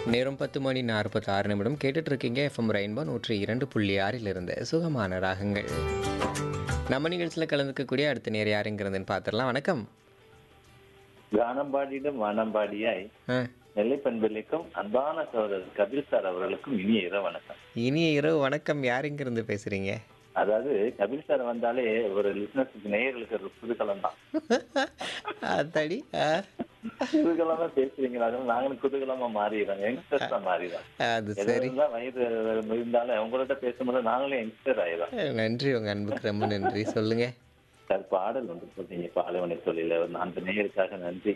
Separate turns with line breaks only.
நேரம் பத்து மணி நாற்பத்தி ஆறு நிமிடம் கேட்டுட்டு இருக்கீங்க எஃப்எம் ரெயின்போ நூற்றி இரண்டு புள்ளி ஆறில் இருந்து சுகமான ராகங்கள் நம்ம நிகழ்ச்சியில் கலந்துக்கக்கூடிய அடுத்த நேர் யாருங்கிறதுன்னு பார்த்துடலாம் வணக்கம்
கானம்பாடியிடம் வானம்பாடியாய்
ஆ,
நெல்லை பண்பிலைக்கும் அன்பான சகோதரர் கபில் சார் அவர்களுக்கும் இனிய இரவு வணக்கம்
இனிய இரவு வணக்கம் யாருங்கிருந்து பேசுறீங்க
அதாவது கபில் சார் வந்தாலே ஒரு லிஸ்னஸுக்கு நேயர்களுக்கு ஒரு புதுகலம் தான்
அத்தாடி ஆ,
புதுகலமா பேசுறீங்களா அதனால நாங்களும் குதூகலமா மாறிடுறோம் யங்ஸ்டர்ஸ் தான் மாறிடுறோம்
அது
எது
சரி
இருந்தா வயது இருந்தாலும் உங்கள்கிட்ட பேசும்போது நாங்களும் யங்ஸ்டர் ஆயிடும்
நன்றி உங்க அன்புக்கு ரொம்ப நன்றி சொல்லுங்க
சார் பாடல் வந்து சொல்றீங்க பாலைவனை சொல்லில ஒரு நான்கு நேயருக்காக நன்றி